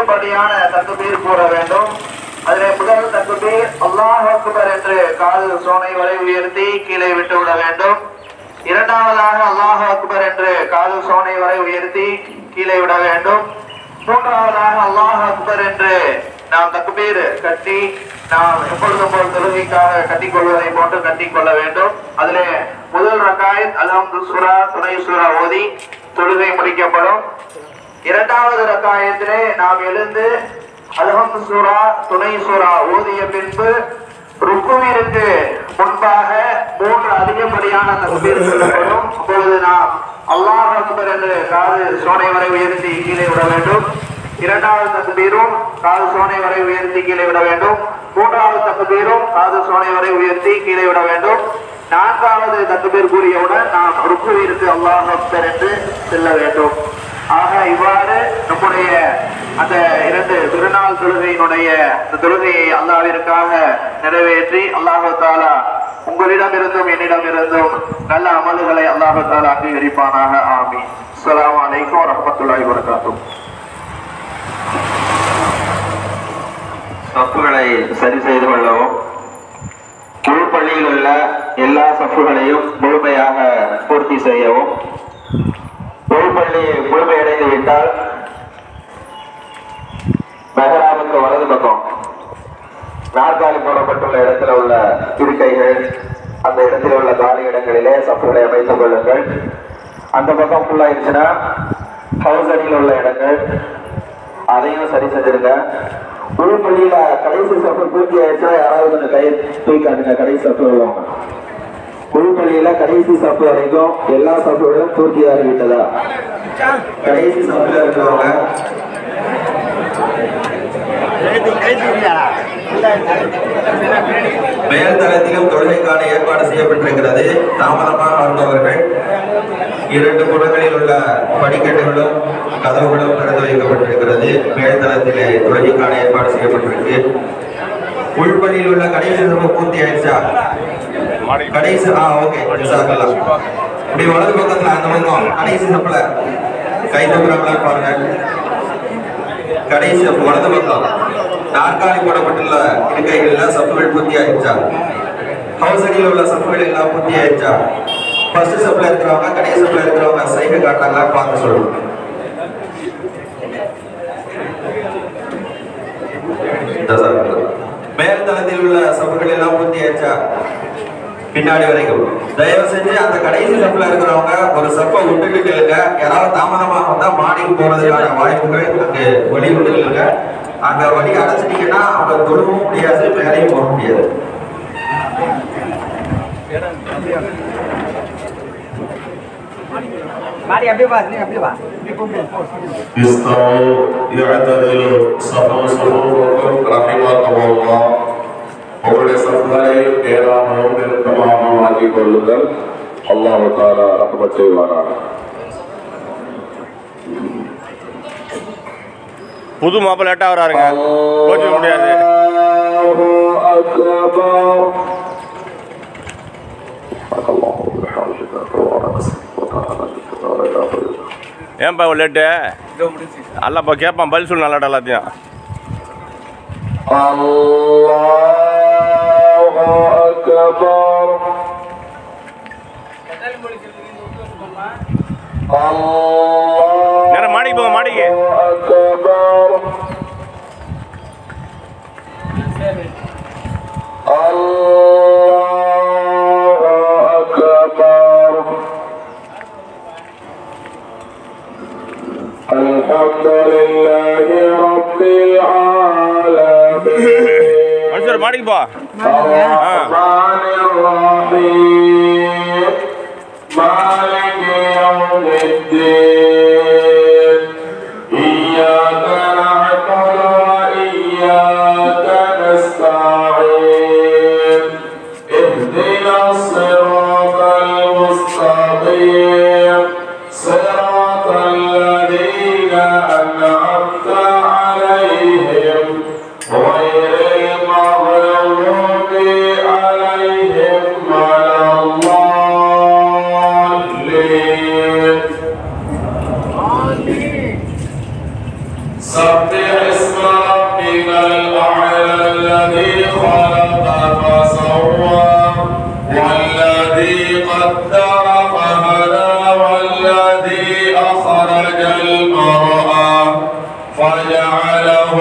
அதிகப்படியான தக்குபீர் கூற வேண்டும் அதிலே முதல் தக்குபீர் அல்லாஹ் அக்பர் என்று காது சோனை வரை உயர்த்தி கீழே விட்டு விட வேண்டும் இரண்டாவதாக அல்லாஹ் அக்பர் என்று காது சோனை வரை உயர்த்தி கீழே விட வேண்டும் மூன்றாவதாக அல்லாஹ் அக்பர் என்று நாம் தக்குபீர் கட்டி நாம் எப்பொழுதும் போல் தொழுகைக்காக கட்டிக் கொள்வதை போன்று கட்டிக் கொள்ள வேண்டும் அதிலே முதல் ரக்காயத் அல்ஹம்து சூரா துணை சூரா ஓதி தொழுகை முடிக்கப்படும் இரண்டாவது ரக்காயத்திலே நாம் எழுந்து அல்ஹம்து சூரா துணை சூரா ஓதிய பின்பு ருக்குவிற்கு முன்பாக மூன்று அதிகப்படியான தக்பீர் சொல்லப்படும் அப்பொழுது நாம் அல்லாஹ் அக்பர் என்று காது சோனை வரை உயர்த்தி கீழே விட வேண்டும் இரண்டாவது தக்பீரும் காது சோனை வரை உயர்த்தி கீழே விட வேண்டும் மூன்றாவது தக்பீரும் காது சோனை வரை உயர்த்தி கீழே விட வேண்டும் நான்காவது தக்பீர் கூறியவுடன் நாம் ருக்குவிற்கு அல்லாஹ் அக்பர் என்று செல்ல வேண்டும் ஆக இவ்வாறு நம்முடைய அந்த இரண்டு திருநாள் தொழுகையினுடைய அந்த தொழுகையை அல்லாவிற்காக நிறைவேற்றி அல்லாஹு தாலா உங்களிடமிருந்தும் என்னிடமிருந்தும் நல்ல அமல்களை அல்லாஹு தாலா அங்கீகரிப்பானாக ஆமீன் அஸ்ஸலாமு அலைக்கும் வரஹ்மத்துல்லாஹி வபரகாத்துஹு சப்புகளை சரி செய்து கொள்ளவும் உள்பள்ளியில் உள்ள எல்லா சப்புகளையும் முழுமையாக பூர்த்தி செய்யவும் உள்பள்ளி முழுமையடைந்து விட்டால் மெஹராமுக்கு வலது பக்கம் நாற்காலி போடப்பட்டுள்ள இடத்துல உள்ள இருக்கைகள் அந்த இடத்தில் உள்ள காலி இடங்களிலே சப்புகளை அமைத்துக் கொள்ளுங்கள் அந்த பக்கம் ஃபுல்லா இருந்துச்சுன்னா ஹவுஸ் அடியில் உள்ள இடங்கள் அதையும் சரி செஞ்சிருங்க உள்பள்ளியில கடைசி சப்பு பூர்த்தி ஆயிடுச்சுன்னா யாராவது கொஞ்சம் கையை தூக்காதுங்க கடைசி சப்பு உள்ளவங்க உள்பள்ளியில கடைசி சப்பு வரைக்கும் எல்லா சப்புகளும் பூர்த்தியாகி விட்டதா கடைசி சப்புல இருக்கிறவங்க மேல் தளத்திலும் தொழுகைக்கான ஏற்பாடு செய்யப்பட்டிருக்கிறது தாமதமாக வருபவர்கள் இரண்டு புறங்களில் உள்ள படிக்கட்டுகளும் கதவுகளும் திறந்து வைக்கப்பட்டிருக்கிறது மேல் தளத்திலே தொழுகைக்கான ஏற்பாடு செய்யப்பட்டிருக்கு உள்பணியில் உள்ள கடைசி ரொம்ப பூர்த்தி ஆயிடுச்சா கடைசி ஆ ஓகே ஜிசாக்கல்லா இப்படி வலது பக்கத்துல அந்த பக்கம் கடைசி சப்புல கை தப்புறவங்களா பாருங்க கடைசி சப்பு வலது பக்கம் நாற்காலி போடப்பட்டுள்ள இருக்கைகள்ல சப்புகள் பூர்த்தி ஆயிடுச்சா ஹவுஸ் அடியில் உள்ள சப்புகள் எல்லாம் பூர்த்தி ஆயிடுச்சா ஃபர்ஸ்ட் சப்ல இருக்கிறவங்க கடைசி சப்ல இருக்கிறவங்க சைகை காட்டுறாங்களா பார்த்து சொல்லுங்க ஜஸாக்கல்லாஹ். மேல் தளத்தில் உள்ள சப்புகள் எல்லாம் பூர்த்தி ஆயிடுச்சா பின்னாடி வரைக்கும் தயவு செஞ்சு அந்த கடைசி சப்ல இருக்கிறவங்க ஒரு சப்பை விட்டுட்டு நில்லுங்க யாராவது தாமதமாக வந்தா மாடிக்கு போறதுக்கான வாய்ப்புகள் அங்கு வழி விட்டு நில்லுங்க அங்க வழி அடைச்சிட்டீங்கன்னா அவங்க தொழுவும் முடியாது மேலையும் போக முடியாது மாடி அப்படியே வா நீ அப்படியே வா استووا يعتدل صفوا صفوفكم رحمكم الله உங்களுடைய சப்களை நேராகவும் நெருக்கமாகவும் ஆக்கிக் கொள்ளுங்கள் அல்லாஹ் தாலா ரஹ்மத் செய்வாராக புது மாப்பிள்ளை லேட்டாக வராருங்க கோச்சிக்க முடியாது الله بحمدك تبارك اسمك وتعالى جدك ولا اله الا انت ஏன்பா இவ்வளோ லேட்டு அல்லப்பா கேட்பான் பதில் சொல்லு நல்லாட்ட எல்லாத்தையும் الله أكبر الله நேரம் மாடிக்கு போங்க மாடிக்கு أكبر الله أكبر الحمد لله رب العالمين மனுஷர் மாடிக்கு போ الرحمن الرحيم مالك يوم الدين إياك نعبد وإياك نستعين اهدنا الصراط المستقيم صراط الذين أنعمت عليهم غير المغضوب عليهم ولا الضالين سبح اسم فسوى والذي قدر فهدى والذي أخرج المرعى فجعله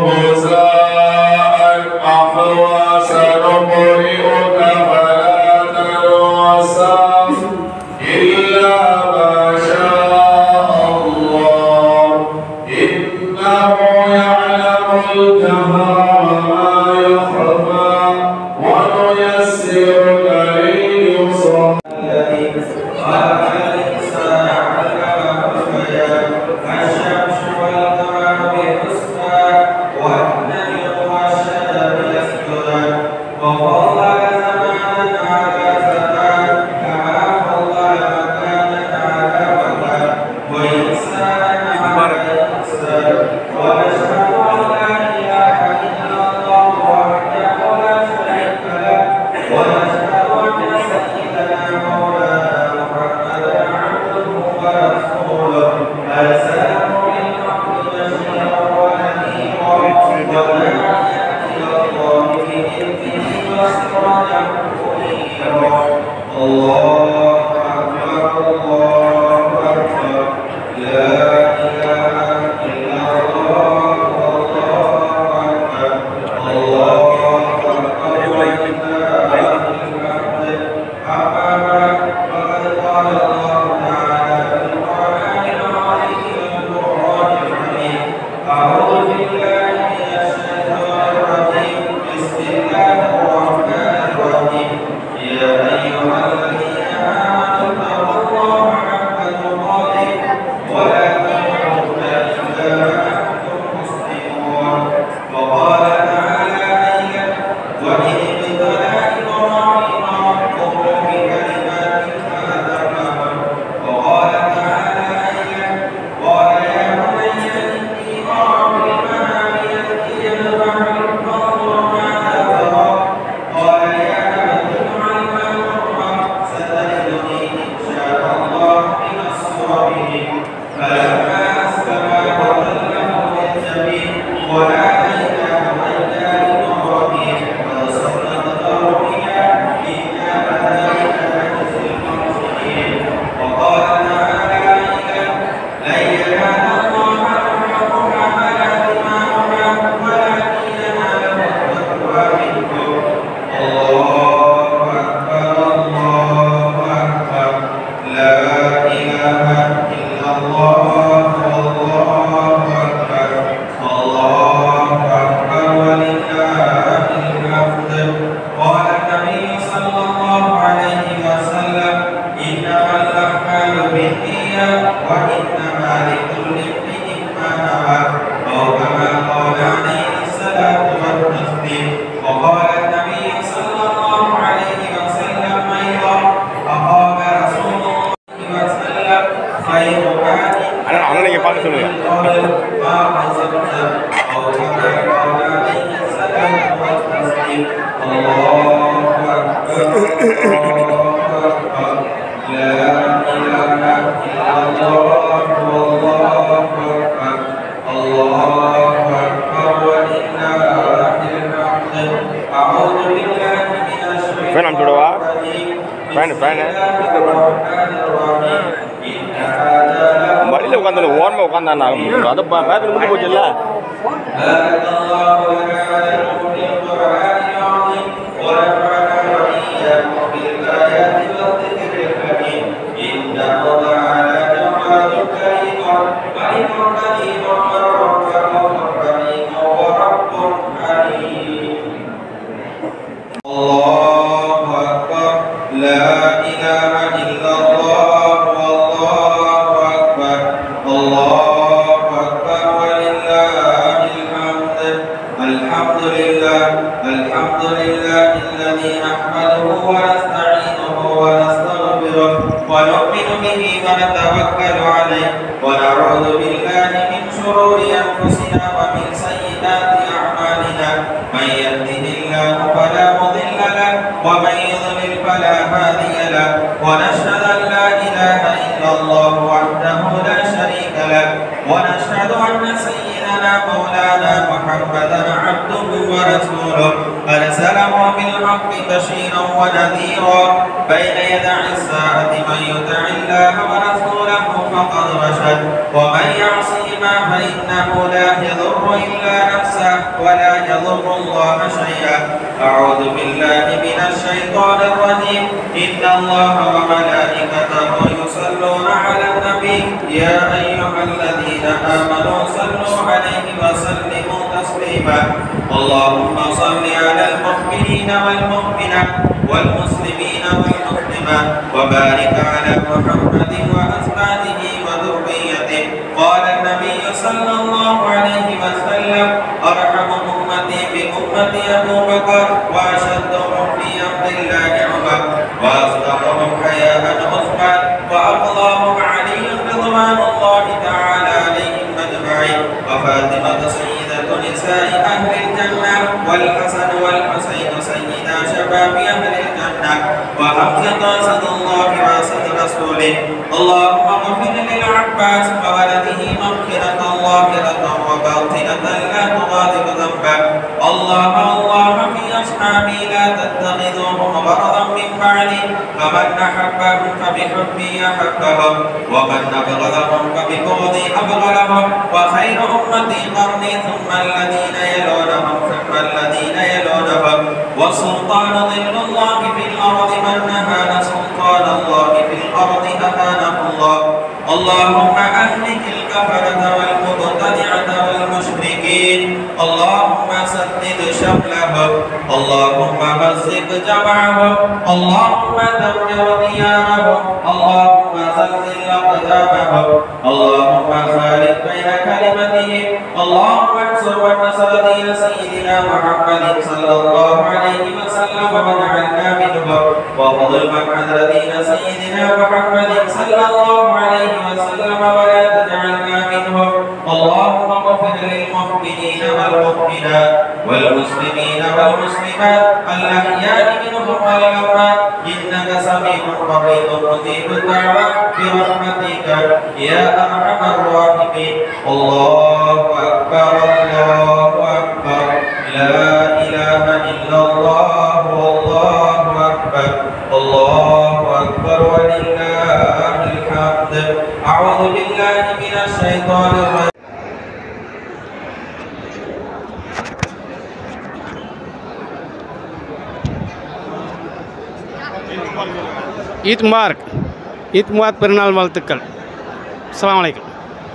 غثاء أحوى سنقرئك فلا تنسى إلا ما شاء الله إنه يعلم الجهر وما يخفى ونيسرك لليسرى அண்ணா அண்ணா நீங்கள் பார்க்க சொல்லுங்கள் ஃபேன் அனுப்பிச்சு விடவா ஃபேனு ஃபேனு மடியில் உட்காந்து ஓரமாக உட்காந்தாண்ணா அதை பேக்கில் முடிஞ்சு போச்சு இல்லை الله أكبر لا إله إلا الله والله أكبر الله أكبر ولله الحمد الحمد لله الحمد لله الذي نحمده ونستعينه ونستغفره ونؤمن به ونتوكل عليه ونعوذ بالله من شرور أنفسنا ومن سيئات أعمالنا من يهده الله فلا مضل له ومن يضلل فلا هادي له ونشهد أن لا إله إلا الله وحده لا شريك له ونشهد أن سيدنا مولانا محمدا عبده ورسوله أرسله بالحق بشيرا ونذيرا بين يدع الساعة من يطع الله ورسوله فقد رشد ومن يعصهما فإنه لا يضر إلا نفسه ولا يضر الله شيئا أعوذ بالله من الشيطان الرجيم إن الله وملائكته يصلون على النبي يا أيها الذين آمنوا صلوا عليه وسلموا تسليما اللهم صل على المؤمنين والمؤمنات والمسلمين والمسلمات وبارك على محمد وأزواجه وذريته قال النبي صلى الله عليه وسلم أرحم أمتي بأمتي أبو بكر وأشدهم في أمر الله عمر وأصدقهم حياء عثمان وأقضاهم علي رضوان الله تعالى عليهم أجمعين وفاطمة سيدة نساء أهل الجنة والحسن والحسين سيدا شباب أهل الجنة وحمزة أسد الله وأسد رسوله اللهم اغفر للعباس وولده مغفرة ظاهرة وباطنة لا تغادر ذنبا الله الله في أصحابي لا تتخذوهم غرضا من بعدي فمن أحبهم فبحبي أحبهم ومن أبغضهم فببغضي أبغضهم وخير أمتي قرني ثم الذين يلونهم ثم الذين يلونهم والسلطان ظل الله في الأرض من نهان سلطان الله في الأرض أهانه الله اللهم أهلك الكفرة والمبتدعة والمشركين اللهم سدد شملهم اللهم مزق جمعهم اللهم دمر ديارهم اللهم زلزل أقدامهم اللهم خالف بين كلمتهم اللهم انصر ونصر دين سيدنا محمد صلى الله عليه وسلم واجعلنا منهم وفضل من حضر دين سيدنا محمد صلى الله عليه وسلم ولا تجعلنا منهم اللهم اغفر للمؤمنين والمؤمنات والمسلمين والمسلمات الأحياء منهم والأموات إنك سميع قريب مجيب الدعوات برحمتك يا أرحم الراحمين الله أكبر الله أكبر لا إله إلا الله والله أكبر الله أكبر ولله الحمد أعوذ بالله من الشيطان الرجيم ஈத் முபாரக் ஈத் முபாரக் பெருநாள் வாழ்த்துக்கள் அஸ்ஸலாமு அலைக்கும்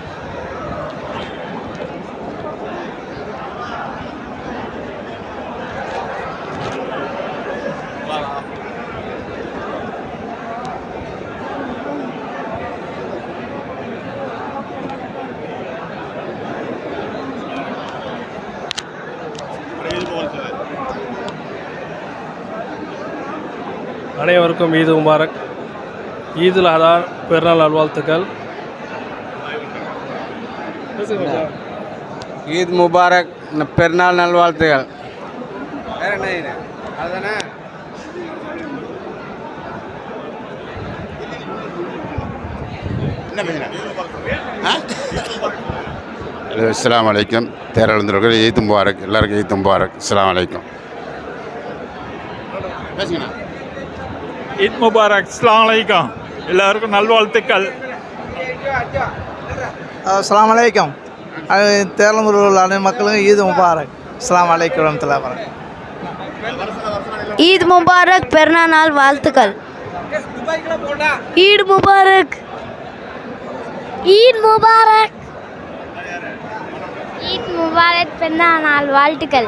அனைவருக்கும் ஈது முபாரக் ஈதுல் அதா பெருநாள் நல்வாழ்த்துக்கள் ஈத் முபாரக் பெருநாள் நல்வாழ்த்துகள் அஸ்லாம் வலைக்கம் தேரழுந்தவர்கள் ஈத் முபாரக் எல்லாருக்கும் ஈத் முபாரக் அஸ்லாம் வலைக்கம் ஈத் முபாரக் அஸ்லாம் வலைக்கம் எல்லாருக்கும் நல்வாழ்த்துக்கள் அஸ்லாம் வலைக்கம் தேர்ந்தூரில் உள்ள அனைத்து மக்களுக்கும் ஈது முபாரக் அஸ்லாம் வலைக்கம் வரமத்துல்லா வரக் ஈத் முபாரக் பெருநாள் நாள் வாழ்த்துக்கள் ஈத் முபாரக் ஈத் முபாரக் ஈத் முபாரக் பெருநாள் நாள் வாழ்த்துக்கள்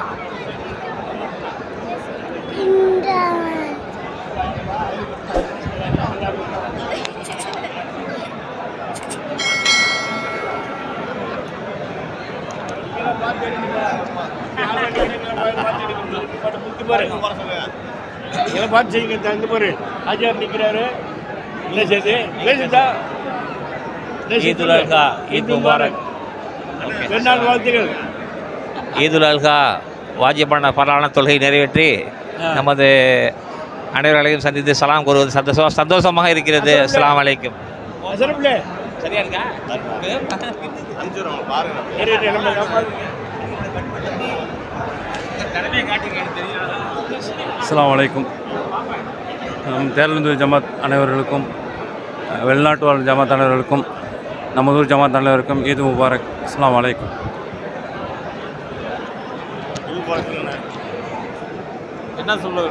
இதை பார்த்து செய்யுங்க தந்து பாரு ஆஜியார் நிற்கிறாரு இல்லை சரி பேசுதா ஈதுல் அல்ஹா ஈத் முபாரக் பெருநாள் வாழ்த்துக்கள் ஈதுல் அல்ஹா வாஜிபான பரவான தொழுகை நிறைவேற்றி நமது அனைவர்களையும் சந்தித்து சலாம் கூறுவது சந்தோஷம் சந்தோஷமாக இருக்கிறது அஸ்ஸலாமு அலைக்கும் சிறப்புல சரியா இருக்கா சரி, நம்ம கடமையை காட்டுங்க எனக்கு தெரியும் அஸ்ஸலாமு அலைக்கும் நம் தேர்ந்தெடுத்த ஜமாத் அனைவர்களுக்கும் அஹ், வெளிநாட்டு வாழ் ஜமாத் அனைவர்களுக்கும் நமதூர் ஜமாத் அனைவருக்கும் ஈத் முபாரக் அஸ்ஸலாமு அலைக்கும் என்ன சொல்ல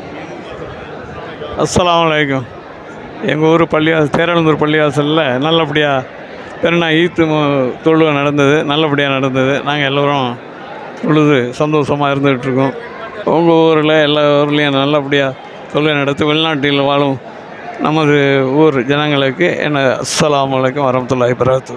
அஸ்ஸலாமு அலைக்கும் எங்கள் ஊர் பள்ளிவாசல் தேரழந்தூர் பள்ளிவாசலில் நல்லபடியாக பெருநா ஈத்து மு- தொழுகை நடந்தது நல்லபடியாக நடந்தது நாங்கள் எல்லோரும் தொழுது சந்தோஷமாக இருந்துகிட்ருக்கோம் உங்கள் ஊரில் எல்லா ஊர்லேயும் நல்லபடியாக தொழுகை நடத்தி வெளிநாட்டில் வாழும் நமது ஊர் ஜனங்களுக்கு என்ன அஸ்ஸலாமு அலைக்கும் வரமத்துல்லாஹி வரகாத்து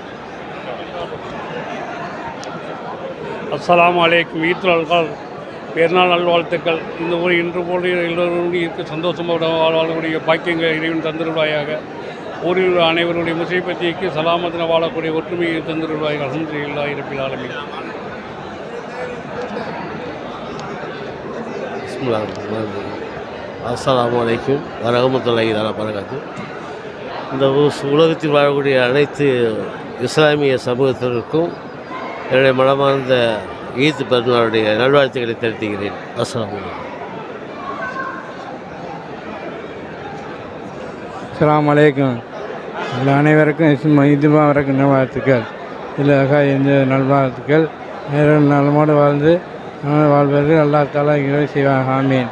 அஸ்ஸலாமு அலைக்கும் ஈத்ரால்கால் பெருநாள் நல்வாழ்த்துக்கள் இந்த ஊர் இன்று போல எல்லோரும் இருக்க சந்தோஷமாக வாழக்கூடிய பாக்கியங்கள் இறைவன் தந்திருவாயாக ஊரில் உள்ள அனைவருடைய முசைபத்திக்கு சலாமத்தின வாழக்கூடிய ஒற்றுமையை தந்திருவாய் அலமதுல்லா இருப்பில் ஆலமி அஸ்ஸலாமு அலைக்கும் வரகமத்துல்லாஹி தாலா பரகாத்து இந்த உ- உலகத்தில் வாழக்கூடிய அனைத்து இஸ்லாமிய சமூகத்தினருக்கும் என்னுடைய மனமார்ந்த ஈத் பெருநாளுடைய நல்வாழ்த்துக்களை தெரிவிக்கிறேன் அஸ்ஸலாமு அலைக்கும் அஸ்ஸலாமு அலைக்கும் எல்லா அனைவருக்கும் இஸ்ம இதுமா வரைக்கும் நல்வாழ்த்துக்கள் இல்லைக்கா இந்த நல்வாழ்த்துக்கள் நேரம் நலமோடு வாழ்ந்து நலமோடு வாழ்வதற்கு அல்லா தாலா இறை செய்வாங்க ஆமீன்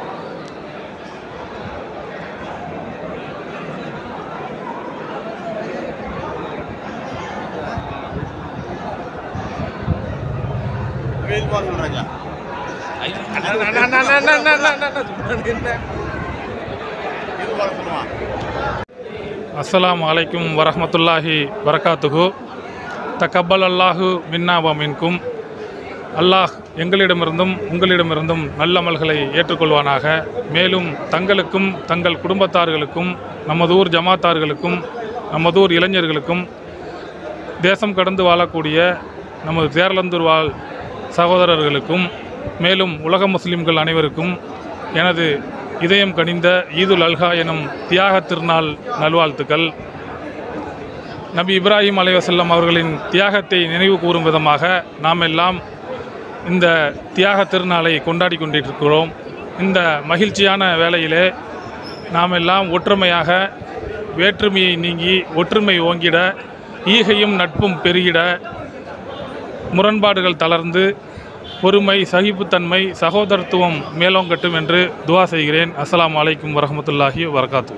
அஸ்ஸலாமு அலைக்கும் வரஹ்மத்துல்லாஹி வரகாத்துஹு தக்கபல் அல்லாஹு மின்னா வ மின்கும் அல்லாஹ் எங்களிடமிருந்தும் உங்களிடமிருந்தும் நல்லமல்களை ஏற்றுக்கொள்வானாக மேலும் தங்களுக்கும் தங்கள் குடும்பத்தார்களுக்கும் நமதூர் ஜமாத்தார்களுக்கும் நமதூர் இளைஞர்களுக்கும் தேசம் கடந்து வாழக்கூடிய நமது தேரலந்தூர் வாழ் சகோதரர்களுக்கும் மேலும் உலக முஸ்லிம்கள் அனைவருக்கும் எனது இதயம் கனிந்த ஈதுல் அல்ஹா எனும் தியாக திருநாள் நல்வாழ்த்துக்கள் நபி இப்ராஹிம் அலைவசல்லம் அவர்களின் தியாகத்தை நினைவு கூறும் விதமாக நாம் எல்லாம் இந்த தியாக திருநாளை கொண்டாடி கொண்டிருக்கிறோம் இந்த மகிழ்ச்சியான வேளையிலே நாம் எல்லாம் ஒற்றுமையாக வேற்றுமையை நீங்கி ஒற்றுமை ஓங்கிட ஈகையும் நட்பும் பெருகிட முரண்பாடுகள் தளர்ந்து பொறுமை சகிப்புத்தன்மை சகோதரத்துவம் மேலோங்கட்டும் என்று துவா செய்கிறேன் அஸ்ஸலாமு அலைக்கும் வரஹ்மத்துல்லாஹி வரகாத்து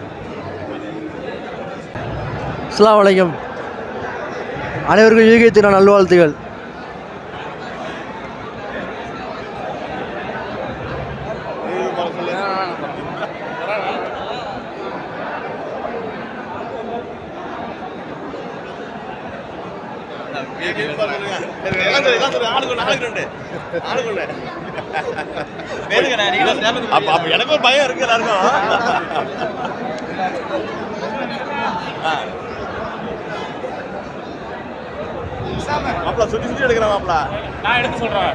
அஸ்ஸலாமு அலைக்கும் அனைவருக்கும் ஈகை தின நல்வாழ்த்துகள் எனக்கு ஒரு பயம் இருக்கு எல்லாருக்கும் மாப்பிள சுத்தி சுத்தி எடுக்கிறேன் மாப்பிள நான் எடுத்து சொல்கிறேன்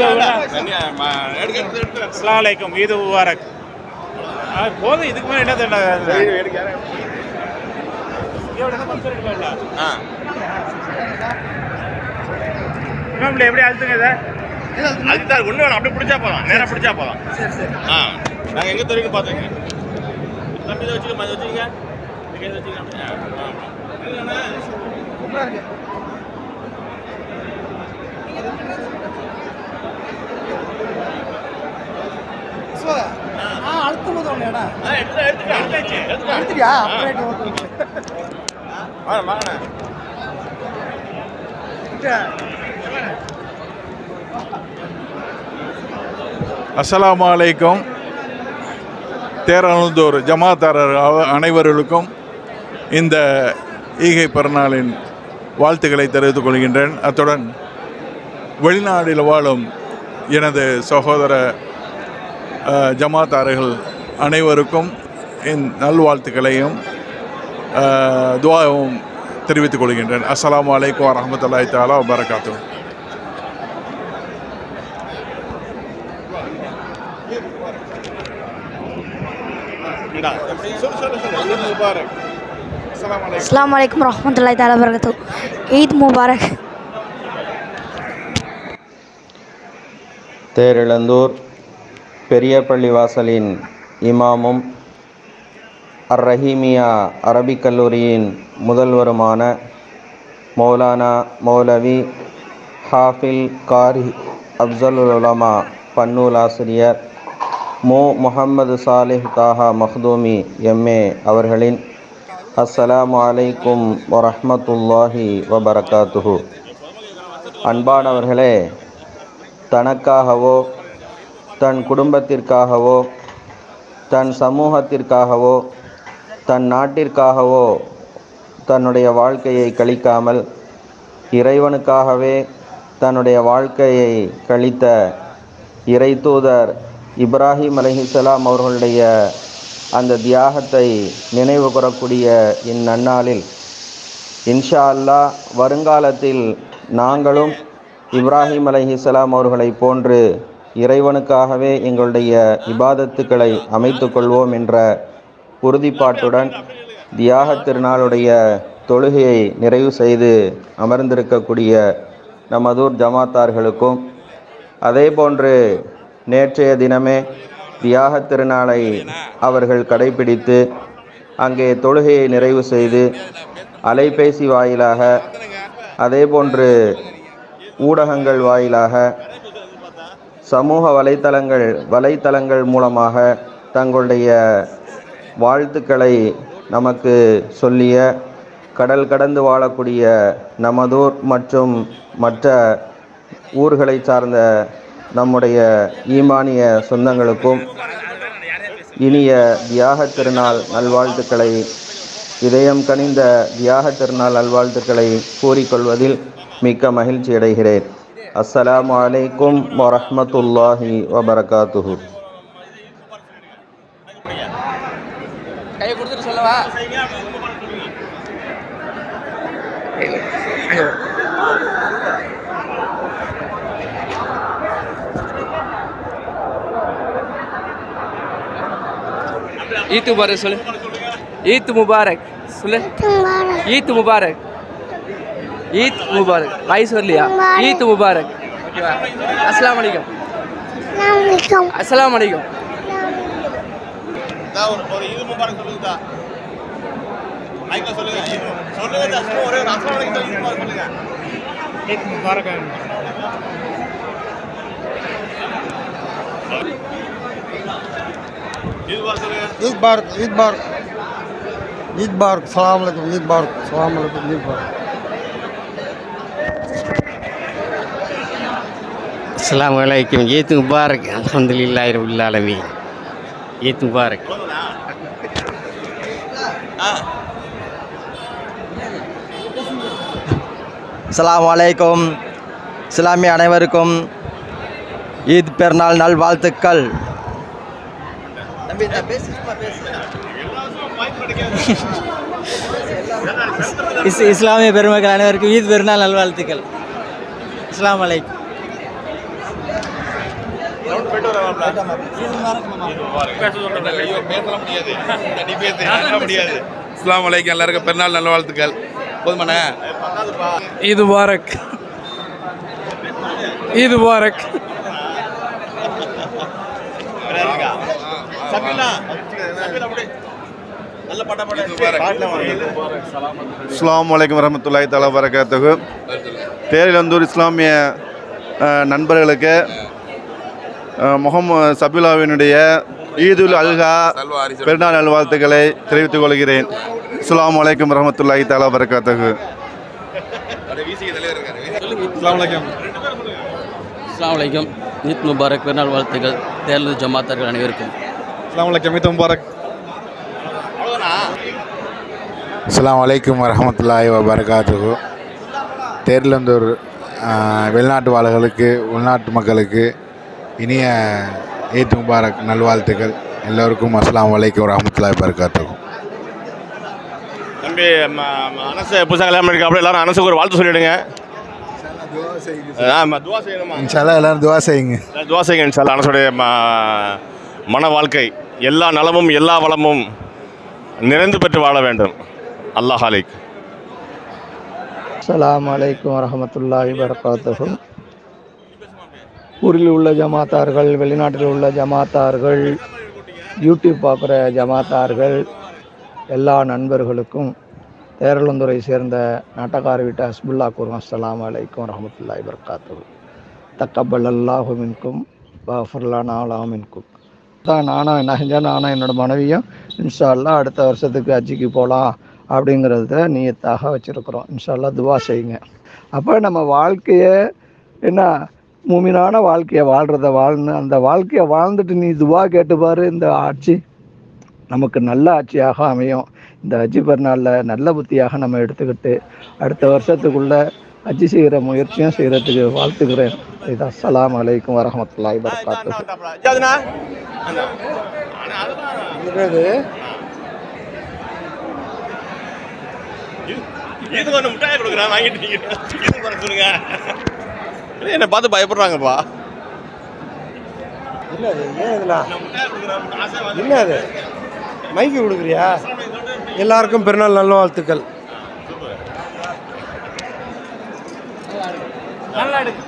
அஸ்லாம் வலைக்கும் ஈது முபாரக் ஆ, போதும் இதுக்கு மேலே என்ன தேவை இமாம்ல எப்படி அழுத்துங்க இதை அதுதான் ஒண்ணு வேணும் அப்படி பிடிச்சா போதும் நேரா பிடிச்சா போதும் ஆ நாங்க எங்க தெரியும் பாத்துங்க தம்பி இதை வச்சுக்க இதை வச்சுக்க இதை கையில வச்சுக்க ஆ, ஆ. ஆ அடுத்த முதல் ஏடா ஆ, எடுத்துட்டேன், எடுத்துட்டேன், எடுத்தாச்சு, எடுத்துட்டேன். எடுத்துட்டியா ஆ. அப்புறம் ஓகே ஓகே வாங்க, வாங்கண்ணே. அஸ்ஸலாமு அலைக்கும் தேரழுந்தூர் ஜமாத்தாரர் அவ- அனைவர்களுக்கும் இந்த ஈகை பெருநாளின் வாழ்த்துக்களை தெரிவித்துக் கொள்கின்றேன் அத்துடன் வெளிநாட்டில் வாழும் எனது சகோதர அஹ், ஜமாத்தார்கள் அனைவருக்கும் என் நல்வாழ்த்துக்களையும் அஹ், துவாவும் தெரிவித்துக் கொள்கின்றேன் அஸ்ஸலாமு அலைக்கும் வரஹ்மத்துல்லாஹி தஆலா வபரகாத்துஹு இந்தா, சொல்லு, சொல்லு, சொல்லு. ஈத் முபாரக். அஸ்ஸலாமு அலைக்கும். அஸ்லாம் வலைக்கம் வரமத்துல்லாய் தாலா வரகத்து ஈத் முபாரக் தேரிழந்தூர் பெரிய பள்ளிவாசலின் இமாமும் அர் ரஹீமியா அரபிக் கல்லூரியின் முதல்வருமான மௌலானா மௌலவி ஹாஃபில் காரி அப்சலுல் உலமா பன்னூல் ஆசிரியர் மு முஹம்மது சாலிஹ் தாஹா மஹ்தூமி எம்ஏ அவர்களின் அஸ்ஸலாமு அலைக்கும் வரஹ்மத்துல்லாஹி வபரகாத்துஹு அன்பானவர்களே தனக்காகவோ தன் குடும்பத்திற்காகவோ தன் சமூகத்திற்காகவோ தன் நாட்டிற்காகவோ தன்னுடைய வாழ்க்கையை கழிக்காமல் இறைவனுக்காகவே தன்னுடைய வாழ்க்கையை கழித்த இறை தூதர் இப்ராஹிம் அலைஹிஸ்ஸலாம் அவர்களுடைய அந்த தியாகத்தை நினைவு கூறக்கூடிய இந்நன்னாளில் இன்ஷா அல்லாஹ் வருங்காலத்தில் நாங்களும் இப்ராஹிம் அலைஹிஸ்ஸலாம் அவர்களைப் போன்று இறைவனுக்காகவே எங்களுடைய இபாதத்துக்களை அமைத்துக் கொள்வோம் என்ற உறுதிப்பாட்டுடன் தியாகத் திருநாளுடைய தொழுகையை நிறைவு செய்து அமர்ந்திருக்கக்கூடிய நமதூர் ஜமாத்தார்களுக்கும் அதேபோன்று நேற்றைய தினமே தியாகத் திருநாளை அவர்கள் கடைபிடித்து அங்கே தொழுகையை நிறைவு செய்து அலைபேசி வாயிலாக அதேபோன்று ஊடகங்கள் வாயிலாக சமூக வலைத்தளங்கள் வலைத்தளங்கள் மூலமாக தங்களுடைய வாழ்த்துக்களை நமக்கு சொல்லிய கடல் கடந்து வாழக்கூடிய நமதூர் மற்றும் மற்ற ஊர்களை சார்ந்த நம்முடைய ஈமானிய சொந்தங்களுக்கும் இனிய தியாகத் திருநாள் நல்வாழ்த்துக்களை இதயம் கனிந்த தியாகத் திருநாள் நல்வாழ்த்துக்களை கூறிக்கொள்வதில் மிக்க மகிழ்ச்சி அடைகிறேன் அஸ்ஸலாமு அலைக்கும் வரஹ்மத்துல்லாஹி வபரகாத்துஹு கையை கொடுத்துட்டு சொல்லவா ஈத் முபாரக் சொல்லு ஈத் முபாரக் சொல்லு ஈத் முபாரக் ஈத் முபாரக் வாய்ஸ் வரலையா ஈத் முபாரக் ஓகேவா அஸ்ஸலாமு அலைக்கும் அஸ்ஸலாமு அலைக்கும் ஒரு ஒரு இது முபாரக் சொல்லுங்கதா மைக்ல சொல்லுங்க சொல்லுங்க சும்மா ஒரே ஒரு அஸ்லாம் வலைக்கும் ஈத் முபாரக் சொல்லுங்க ஈத் முபாரக் ஈத் முபாரக் சொல்லுங்க ईद बार ईद बार ईद बार सलाम अलैकुम ईद बार सलाम अलैकुम ईद बार அஸ்லாம் வலைக்கும் ஈத் முபாரக் அல்ஹம்துலில்லாஹி ரபில் ஆலமீன் ஈத் முபாரக் அஸ்ஸலாமு அலைக்கும் இஸ்லாமிய அனைவருக்கும் ஈத் பெருநாள் நல்வாழ்த்துக்கள் இஸ் இஸ்லாமிய பெருமக்கள் அனைவருக்கும் ஈத் பெருநாள் நல்வாழ்த்துக்கள் அஸ்ஸலாமு அலைக்கும் இஸ்லாம் வலைக்கம் எல்லாருக்கும் பெருநாள் நல்வாழ்த்துக்கள் போதுமாண்ணே ஈத் முபாரக் ஈத் முபாரக் சபினா சபினா அப்படி நல்ல பாட்டா பாட்டு அஸ்லாம் வலைக்கம் வரமத்துல்லாஹி தலா வரகாத்துகு பேரிலந்தூர் இஸ்லாமிய அஹ், நண்பர்களுக்கு அஹ், முகமது சபிலாவினுடைய ஈதுல் அல்ஹா பெருநாள் நல்வாழ்த்துக்களை தெரிவித்துக் கொள்கிறேன் அஸ்லாம் வலைக்கம் வரமத்துல்லாஹி தலா வரகாத்துகு அஸ்லாம் வலைக்கம் அஸ்லாம் வலைக்கம் ஈத் முபாரக் பெருநாள் வாழ்த்துக்கள் தேர்தல் ஜமாத்தார்கள் அனைவருக்கும் அஸ்லாம் வலைக்கம் ஈத் முபாரக் அஸ்ஸலாமு அலைக்கும் வரஹமத்துல்லாஹி வபரகாத்துஹு தேர்லந்தூர் வெளிநாட்டு வாழ்களுக்கு உள்நாட்டு மக்களுக்கு இனிய ஈத் முபாரக் நல்வாழ்த்துக்கள் எல்லோருக்கும் அஸ்ஸலாமு அலைக்கும் வரஹமத்துல்லாஹி வபரகாத்துஹு தம்பி ம- ம- அனசு புதுசாக கல்யாணம் பண்ணிருக்காப்புல எல்லாரும் அனசுக்கு ஒரு வாழ்த்து சொல்லிடுங்க ஆமாம் துவா செய்யணுமா இன்ஷால்லா எல்லாரும் துவா செய்யுங்க துவா செய்யுங்க இன்ஷால்லா அனசுடைய ம- மன வாழ்க்கை எல்லா நலமும் எல்லா வளமும் நிறைந்து பெற்று வாழ வேண்டும் அல்லாஹ் அலைக் அஸ்ஸலாமு அலைக்கும் வரஹமத்துல்லாஹி வரகாத்துஹு ஊரில் உள்ள ஜமாத்தார்கள் வெளிநாட்டில் உள்ள ஜமாத்தார்கள் யூடியூப் பார்க்குற ஜமாத்தார்கள் எல்லா நண்பர்களுக்கும் தேரளந்துறை சேர்ந்த நாட்டக்கார வீட்டு ஹஸ்புல்லா கூறும் அஸ்ஸலாமு அலைக்கும் வரஹமத்துல்லாஹி வபரகாத்து தக்கபல் அல்லாஹு மின்கும் வஃபர்லா நாலா மின்கும் தான் நானும் என்ன செஞ்சேன் நானும் என்னோட மனைவியும் இன்ஷா அல்லாஹ் அடுத்த வருஷத்துக்கு ஹஜ்ஜிக்கு போகலாம் அப்படிங்கிறத நீயத்தாக வச்சுருக்குறோம் இன்ஷா அல்லாஹ் துவா செய்யுங்க அப்போ நம்ம வாழ்க்கையை என்ன மூமினான வாழ்க்கையை வாழ்கிறத வாழ்ந்து அந்த வாழ்க்கையை வாழ்ந்துட்டு நீ துவா கேட்டு பாரு இந்த ஆட்சி நமக்கு நல்ல ஆட்சியாக அமையும் இந்த ஹஜ்ஜி பெருநாளில் நல்ல புத்தியாக நம்ம எடுத்துக்கிட்டு அடுத்த வருஷத்துக்குள்ள ஹஜ்ஜி செய்கிற முயற்சியும் செய்கிறதுக்கு வாழ்த்துக்கிறேன் இது அஸ்ஸலாமு அலைக்கும் வரஹமத்துல்லாஹி வபரகாத்துஹு ஜாதுனா என்னது இது ஒன்று மிட்டாய் கொடுக்குறேன் வாங்கிட்டு நீங்க இது பண்ண சொல்லுங்க இல்லை, என்னை பார்த்து பயப்படுறாங்கப்பா என்னது ஏன் இதெல்லாம் என்னது மைக்கு கொடுக்குறியா எல்லாருக்கும் பெருநாள் நல்வாழ்த்துக்கள் நல்லா எடு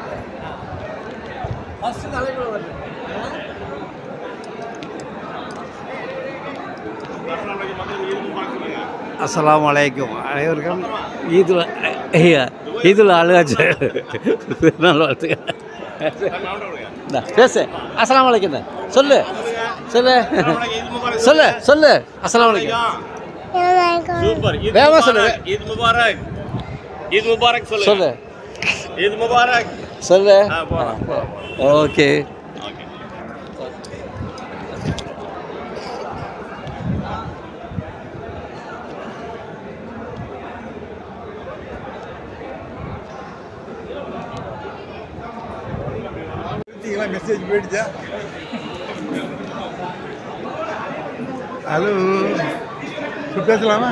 அஸ்ஸலாமு அலைக்கும் அனைவருக்கும் ஈதுல் ஐயா ஈதுல் அழுகாச்சு பெருநாள் வாழ்த்துக்கள் இந்தா, பேசு அஸ்ஸலாமு அலைக்கும் சொல்லு சொல்லு சொல்லு சொல்லு அஸ்ஸலாமு அலைக்கும் சூப்பர் ஈத் வேகமா சொல்லு. முபாரக், ஈத் முபாரக் ஈத் முபாரக் சொல்லு சொல்லு ஈத் முபாரக் சொல்லு ஆ, போலாம். ஓகே மெசேஜ் போயிடுச்சா ஹலோ இப்போ பேசலாமா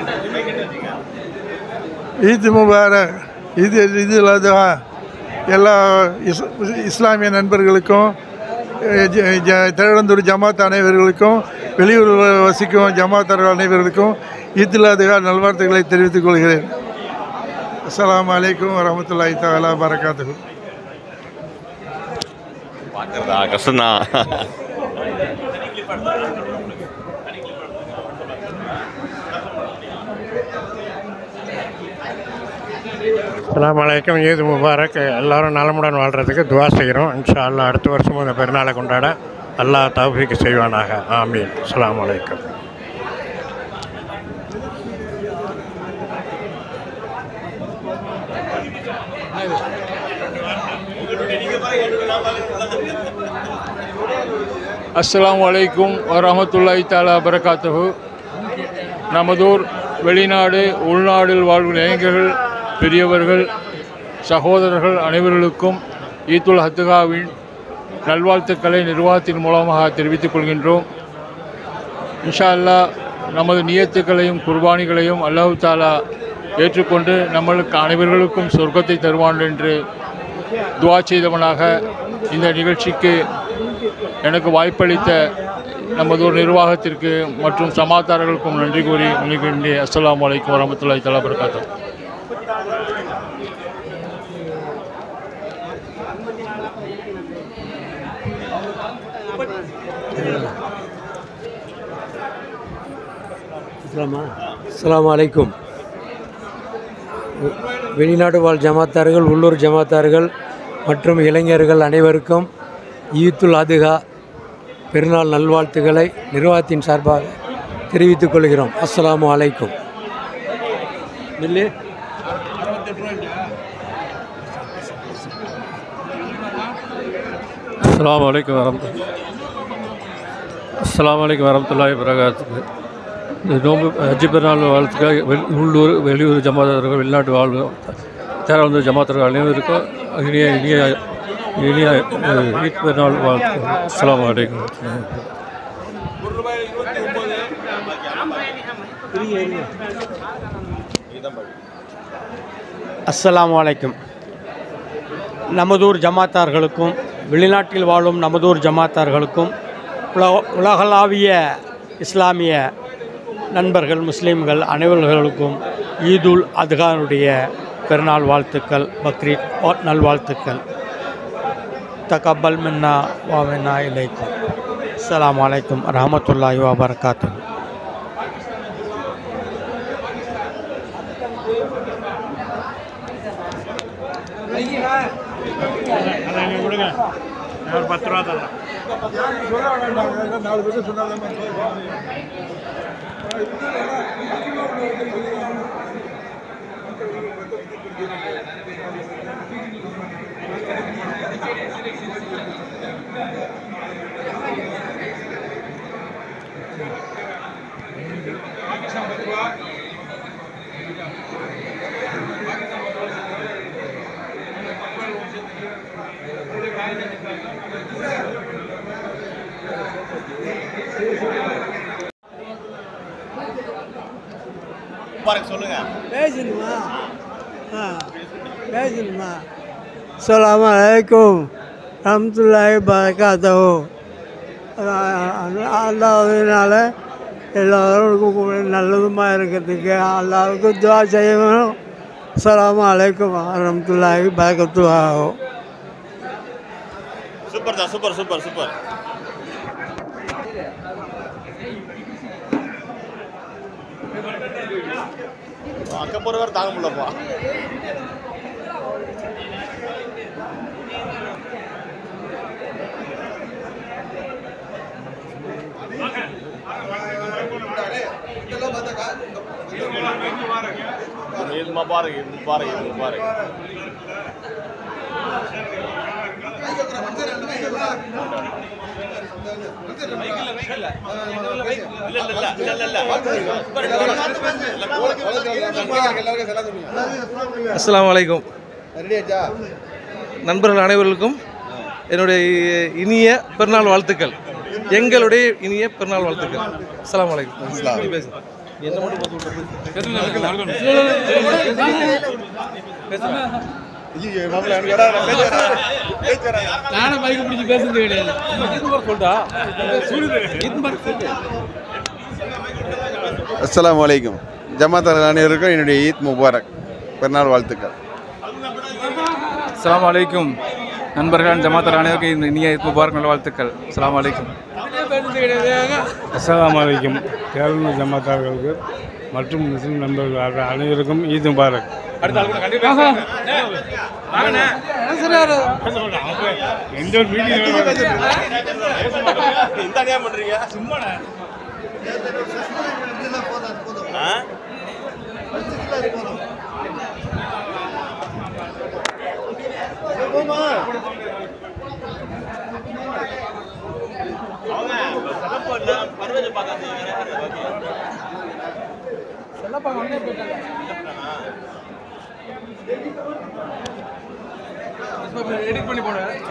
ஈத் முபாரக் இது இது இல்லாதா எல்லா இஸ் இஸ்லாமிய நண்பர்களுக்கும் அஹ், ஜ- ஜ- திருவனந்தூர் ஜமாத் அனைவர்களுக்கும் வெளியூர் வசிக்கும் ஜமாத்தார் அனைவர்களுக்கும் ஈத் இல்லாத நல்வாழ்த்துக்களை தெரிவித்துக் கொள்கிறேன் அஸ்ஸலாமு அலைக்கும் வரமத்துல்லாஹி தஆலா பரகாத்துஹு பார்க்கறதா கஷ்டம்தான் அஸ்ஸலாமு அலைக்கும் ஈத் முபாரக் எல்லாரும் நலமுடன் வாழ்கிறதுக்கு துவா செய்கிறோம் இன்ஷா அல்லாஹ் அடுத்த வருஷமும் இந்த பெருநாளை கொண்டாட அல்லாஹ் தௌஃபீக் செய்வானாக ஆமீன் அஸ்ஸலாமு அலைக்கும் அஸ்ஸலாமு அலைக்கும் வரஹமத்துல்லாஹி தாலா பரகாத்துஹு நமதூர் வெளிநாடு உள்நாடில் வாழும் இளைஞர்கள் பெரியவர்கள் சகோதரர்கள் அனைவர்களுக்கும் ஈத்துல் ஹத்துகாவின் நல்வாழ்த்துக்களை நிர்வாகத்தின் மூலமாக தெரிவித்துக் கொள்கின்றோம் இன்ஷா அல்லாஹ் நமது நியத்துக்களையும் குர்பானிகளையும் அல்லாஹு தாலா ஏற்றுக்கொண்டு நம்மளுக்கு அனைவர்களுக்கும் சொர்க்கத்தை தருவான் என்று துவா செய்தவனாக இந்த நிகழ்ச்சிக்கு எனக்கு வாய்ப்பளித்த நமது ஒரு நிர்வாகத்திற்கு மற்றும் சமாதாரர்களுக்கும் நன்றி கூறி முன்னிக்கின்றே அஸ்ஸலாமு அலைக்கும் வரமத்துல்லாஹி தலா வரகாத்தூ இஸ்லாமா அஸ்ஸலாமு அலைக்கும் வெளிநாடு வாழ் ஜமாத்தார்கள் உள்ளூர் ஜமாத்தார்கள் மற்றும் இளைஞர்கள் அனைவருக்கும் ஈத்துல் அதுகா பெருநாள் நல்வாழ்த்துக்களை நிர்வாகத்தின் சார்பாக தெரிவித்துக் கொள்கிறோம் அஸ்ஸலாமு அலைக்கும் நில்லு அஸ்ஸலாமு அலைக்கும் வரமத்து அஸ்ஸலாமு அலைக்கும் வரமத்துல்லாஹி வரகாத்துக்கு இந்த நோம்பு ஹஜ்ஜி பெருநாள் வாழ்த்துக்காக வெளி உள்ளூர் வெளியூர் ஜமாத்தார்கள் வெளிநாட்டு வாழ்வு தேரவந்தூர் ஜமாத்தார்கள் அனைவருக்கும் இனிய இனிய இனிய அஹ், ஈத் பெருநாள் வாழ்த்து அஸ்ஸலாமு அலைக்கும் அஸ்ஸலாமு அலைக்கும் நமதூர் ஜமாத்தார்களுக்கும் வெளிநாட்டில் வாழும் நமதூர் ஜமாத்தார்களுக்கும் உலக உலகளாவிய இஸ்லாமிய நண்பர்கள் முஸ்லீம்கள் அனைவர்களுக்கும் ஈதுல் அதுகானுடைய பெருநாள் வாழ்த்துக்கள் பக்ரீத் வா- நல்வாழ்த்துக்கள் தகப்பல் மின்னா வாமின்னா இலைக்கும் அஸ்ஸலாமு அலைக்கும் ரஹமத்துல்லாஹி வபரகாத்துஹு கொடுங்க நான் ஒரு பத்து ரூபா தரேன் நாலு பேர் சொன்னாலும் பாருங்க சொல்லுங்க பேசணுமா ஆ பேசணுமா அஸ்ஸலாமு அலைக்கும் ரஹ்மத்துல்லாஹி பரகாத்தஹு அல்லாஹ்வினால எல்லாருக்கும் நல்லதுமா இருக்கிறதுக்கு அல்லாவுக்கும் துவா செய்யணும் அஸ்ஸலாமு அலைக்கும் ரஹ்மத்துல்லாஹி பரகத்துஹு சூப்பர் தான் சூப்பர் சூப்பர் சூப்பர் அக்க போறவர் தாங்க முடியலப்பா ईद मुबारक ईद मुबारक ईद मुबारक அஸ்ஸலாமு அலைக்கும் நண்பர்கள் அனைவர்களுக்கும் என்னுடைய இனிய பெருநாள் வாழ்த்துக்கள் எங்களுடைய இனிய பெருநாள் வாழ்த்துக்கள் அஸ்ஸலாமு அலைக்கும் பேசு. என்ன மட்டும் நானும் பைக் பிடிச்சி பேசுறது கிடையாது சொல்லிட்டா அஸ்ஸலாமு அலைக்கும் ஜமாத்தார் அனைவருக்கும் என்னுடைய ஈத் முபாரக் பெருநாள் வாழ்த்துக்கள் அஸ்ஸலாமு அலைக்கும் நண்பர்கள் ஜமாத்தர் அனைவருக்கும் இந்த இனிய ஈத் முபாரக் நல் வாழ்த்துக்கள் அஸ்ஸலாமு அலைக்கும் அஸ்ஸலாமு அலைக்கும் கேரள ஜமாத்தார்களுக்கு மற்றும் முஸ்லிம் நண்பர்கள் அனைவருக்கும் ஈத் முபாரக் எந்த ஒரு மீட்டிங் தனியா பண்றீங்க சும்மா எடிட் பண்ணி போடுறேன்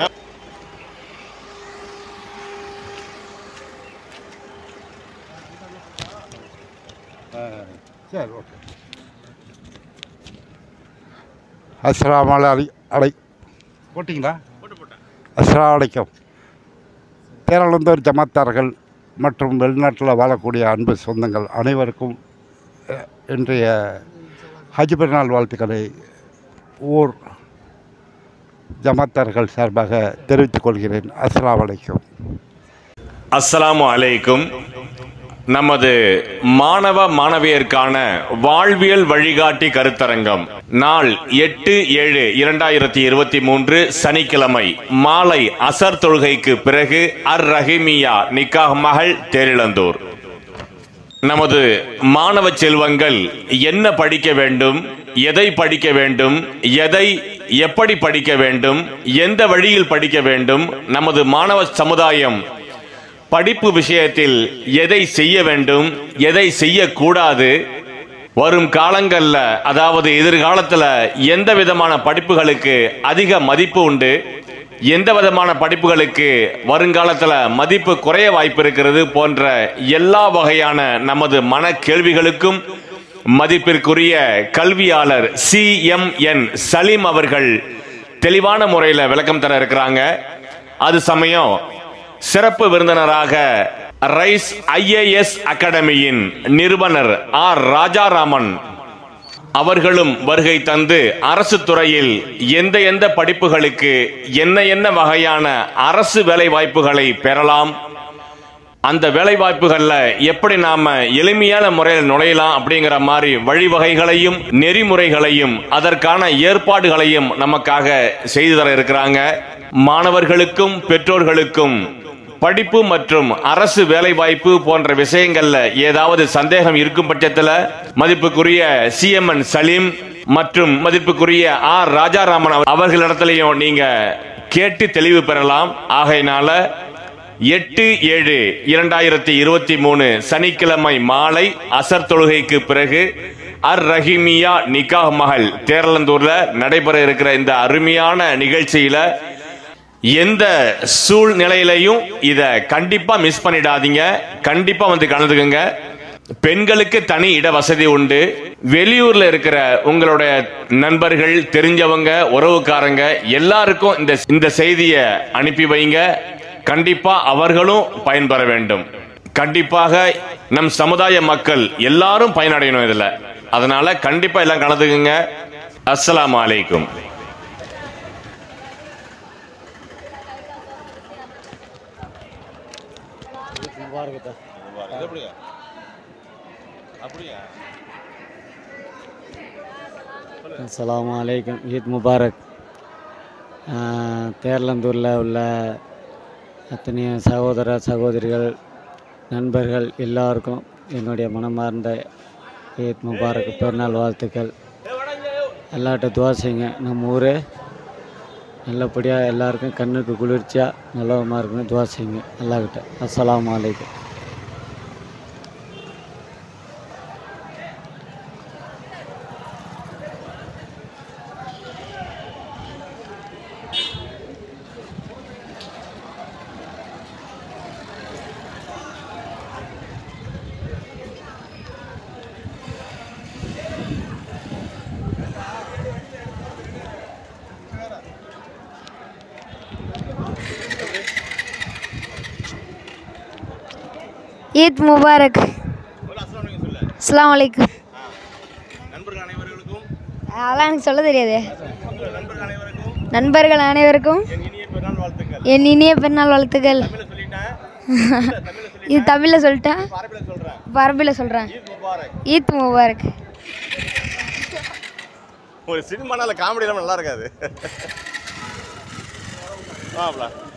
சரி ஓகே அஸ்லாம் அலை அலை போட்டிங்களா அஸ்லாம் வலைக்கம் பேரளந்தூர் ஜமாத்தார்கள் மற்றும் வெளிநாட்டில் வாழக்கூடிய அன்பு சொந்தங்கள் அனைவருக்கும் அஹ், இன்றைய ஹஜ் பெருநாள் வாழ்த்துக்களை ஊர் ஜமாத்தார்கள் சார்பாக தெரிவித்துக் கொள்கிறேன் அஸ்லாம் வலைக்கம் அஸ்ஸலாமு அலைக்கும் நமது மாணவ மாணவியருக்கான வாழ்வியல் வழிகாட்டி கருத்தரங்கம் நாள் எட்டு ஏழு இரண்டாயிரத்தி இருபத்தி மூன்று சனிக்கிழமை மாலை அசர் தொழுகைக்கு பிறகு அர் ரஹிமியா நிக்காஹ் மகள் தேரிழந்தூர் நமது மாணவ செல்வங்கள் என்ன படிக்க வேண்டும் எதை படிக்க வேண்டும் எதை எப்படி படிக்க வேண்டும் எந்த வழியில் படிக்க வேண்டும் நமது மாணவ சமுதாயம் படிப்பு விஷயத்தில் எதை செய்ய வேண்டும் எதை செய்யக்கூடாது வரும் காலங்கள்ல அதாவது எதிர்காலத்துல எந்த விதமான படிப்புகளுக்கு அதிக மதிப்பு உண்டு எந்த விதமான படிப்புகளுக்கு வருங்காலத்துல மதிப்பு குறைய வாய்ப்பு இருக்கிறது போன்ற எல்லா வகையான நமது மன கேள்விகளுக்கும் மதிப்பிற்குரிய கல்வியாளர் சி எம் என் சலீம் அவர்கள் தெளிவான முறையில் விளக்கம் தர இருக்கிறாங்க அது சமயம் சிறப்பு விருந்தினராக ரைஸ் ஐஏஎஸ் அகாடமியின் நிறுவனர் ஆர் ராஜாராமன் அவர்களும் வருகை தந்து அரசு துறையில் எந்த எந்த படிப்புகளுக்கு என்ன என்ன வகையான அரசு வேலை வாய்ப்புகளை பெறலாம் அந்த வேலை வாய்ப்புகளில் எப்படி நாம எளிமையான முறையில் நுழையலாம் அப்படிங்கிற மாதிரி வழிவகைகளையும் நெறிமுறைகளையும் அதற்கான ஏற்பாடுகளையும் நமக்காக செய்து தர இருக்கிறாங்க மாணவர்களுக்கும் பெற்றோர்களுக்கும் படிப்பு மற்றும் அரசு வேலைவாய்ப்பு போன்ற விஷயங்கள்ல ஏதாவது சந்தேகம் இருக்கும் பட்சத்தில் மதிப்புக்குரிய சிஎம்என் சலீம் மற்றும் மதிப்புக்குரிய ஆர் ராஜாராமன் அவர்- அவர்களிடத்திலையும் நீங்க கேட்டு தெளிவு பெறலாம் ஆகையினால எட்டு ஏழு இரண்டாயிரத்தி இருபத்தி மூணு சனிக்கிழமை மாலை அசர் தொழுகைக்கு பிறகு அர் ரஹீமியா நிகாஹ் மஹல் தேரலந்தூர்ல நடைபெற இருக்கிற இந்த அருமையான நிகழ்ச்சியில எந்த சூழ்நிலையிலையும் இத கண்டிப்பா மிஸ் பண்ணிடாதீங்க கண்டிப்பா வந்து கலந்துக்குங்க பெண்களுக்கு தனி இட வசதி உண்டு வெளியூர்ல இருக்கிற உங்களுடைய நண்பர்கள் தெரிஞ்சவங்க உறவுக்காரங்க எல்லாருக்கும் இந்த இந்த செய்தியை அனுப்பி வைங்க கண்டிப்பா அவர்களும் பயன்பெற வேண்டும் கண்டிப்பாக நம் சமுதாய மக்கள் எல்லாரும் பயனடையணும் இதுல அதனால கண்டிப்பா எல்லாம் கலந்துக்குங்க அஸ்ஸலாமு அலைக்கும் அஸ்ஸலாமு அலைக்கும் ஈத் முபாரக் ஆஹ், தேர்லந்தூரில் உள்ள அத்தனை சகோதர சகோதரிகள் நண்பர்கள் எல்லாருக்கும் என்னுடைய மனமார்ந்த ஈத் முபாரக் பெருநாள் வாழ்த்துக்கள் எல்லாட்ட துவா செய்யுங்க நம்ம ஊர் நல்லபடியாக எல்லாருக்கும் கண்ணுக்கு குளிர்ச்சியாக நல்லவமாக இருக்குன்னு துவா செய்யுங்க எல்லாக்கிட்ட அஸ்ஸலாமு அலைக்கும் ஈத் முபாரக் அஸ்ஸலாமு அலைக்கும் அதெல்லாம் எனக்கு சொல்ல தெரியாது நண்பர்கள் அனைவருக்கும் என் இனிய பெருநாள் வாழ்த்துக்கள் இது தமிழில் சொல்லிட்டேன் இப்போ அரபியில் சொல்கிறேன் ஈத் முபாரக் ஒரு சினிமானால காமெடி எல்லாம் நல்லா இருக்காது ஆ